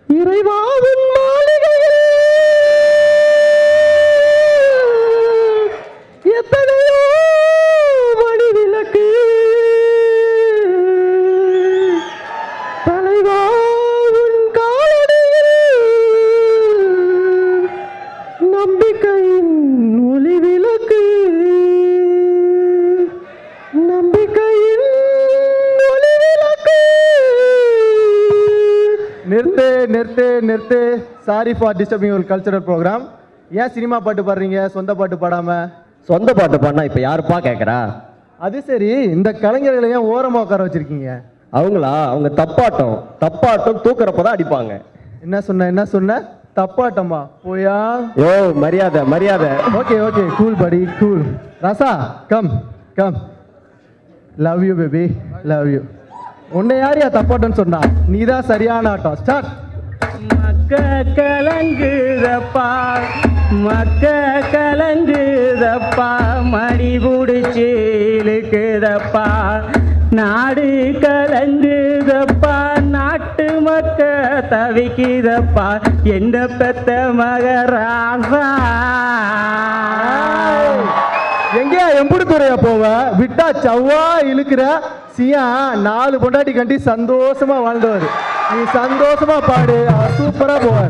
இறைவாவின் மாளிகையில் எத்தனையோ மணி விளக்கு தலைவா உன் காலடியில் நம்பிக்கையின் ஒளி விளக்கு நம்பிக்கையின் ஒளி விளக்கு நிறுத்து நிறுத்து நிறுத்து சாரி ஃபார் டிஸ்டர்பிங் ஒரு கல்ச்சரல் ப்ரோக்ராம் ஏன் சினிமா பாட்டு பாடுறீங்க சொந்த பாட்டு பாடாம சொந்த பாட்டு பாடினா இப்ப யாருப்பா கேக்குறா அது சரி இந்த கலைஞர்களை ஏன் ஓரமா உட்கார வச்சிருக்கீங்க அவங்களா அவங்க தப்பாட்டம் தப்பாட்டம் தூக்குறப்பதான் அடிப்பாங்க என்ன சொன்ன என்ன சொன்ன தப்பாட்டமா போயா யோ மரியாதை மரியாதை ஓகே ஓகே கூல் படி கூல் ரசா come come love you baby love you உன்னை யார் யா தப்பாட்டம்னு சொன்னா நீ தான் சரியான ஆட்டம் ஸ்டார்ட் மக்க கலங்குதப்பா மக்க கலங்குதப்பா மடி புடிச்சு இழுக்குதப்பா நாடு கலங்குதப்பா நாட்டு மக்க தவிக்குதப்பா என்ன பெத்த மகராசா எங்கேயா எம்புடுத்துறையா போவ விட்டா சவ்வா இழுக்கிற சியா நாலு பொண்டாட்டி கண்டி சந்தோஷமா வாழ்ந்தவர் நீ சந்தோஷமா பாடு அவர் சூப்பரா போவார்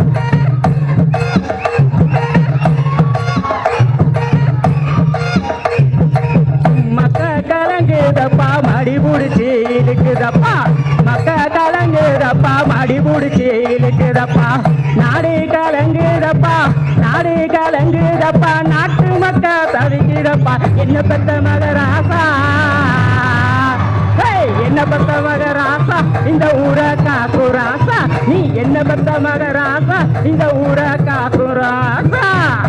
மக்க கலங்குதப்பா மடி புடிச்சு இழுக்குதப்பா மக்க கலங்குதப்பா மடி புடிச்சு இழுக்குதப்பா நாடு கலங்குதப்பா நாடு கலங்குதப்பா நாட்டு மக்க தவிக்குதப்பா என்ன பெத்த மகராசா ஹேய், என்ன பெத்த மகராசா இந்த ஊர காக்குராசா நீ என்ன பெத்த மகராசா இந்த ஊர காக்குராசா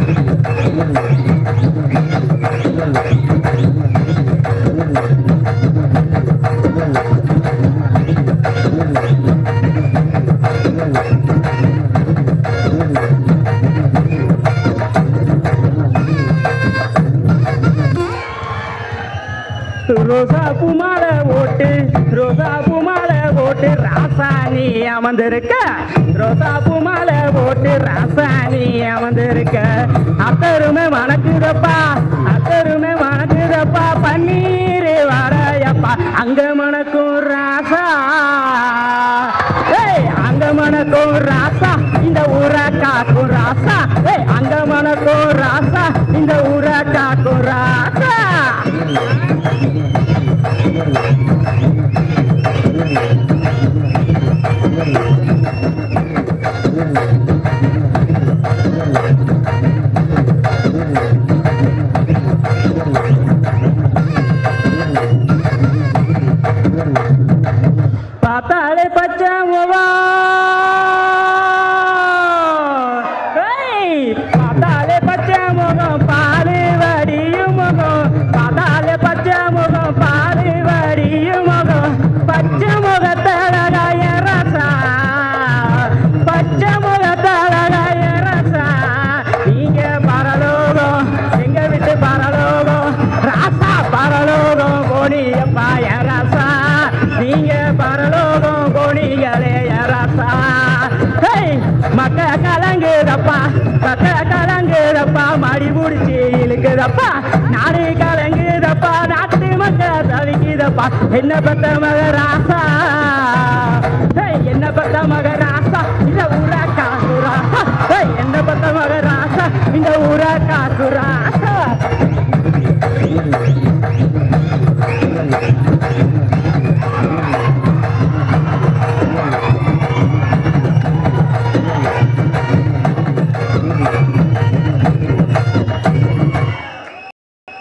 ரோசா பூமால ஓட்டு ரோசா பூமால ஓட்டு ராசாணி அமர்ந்திருக்க ரோசா பூமால ஓட்டு ராசாணி அமர்ந்திருக்க அத்தருமே மணக்குதப்பா அத்தருமே மணக்குதப்பா பன்னீர் வரையப்பா அங்க மணக்கும் ராசா ஏய், அங்க மணக்கும் ராசா இந்த ஊரை காக்கும் ராசா ஏய், அங்க மணக்கும் ராசா இந்த ஊரை காக்கும் ராசா பார்த்தாலே பச்சை முகம் ஏய், பார்த்தாலே பச்சை முகம் பாலு வடியும் முகம் பார்த்தாலே பச்சை முகம் பாலு வடியும் முகம் பச்சை முகத்தழகாய ரசா பச்சை முகத்தழகாய ரசா நீங்க பரலோகம் எங்க விட்டு பரலோகம் ராசா பரலோகம் கோணியப்பாய ரசா நீங்க பரலோகம் கோணிகளே ரசா ஹேய், மக்க கலங்குதப்பா மக்க கலங்குதப்பா மடி முடிச்சு இழுக்குதப்பா நாடு கலங்குதப்பா நாட்டு மக்க தவிக்குதப்பா என்ன பத்த மகராசா ஹேய், என்ன பத்த மகராசா இந்த ஊரா காசுராசா ஹேய், என்ன பத்த மகராசா இந்த ஊரா காசுராசா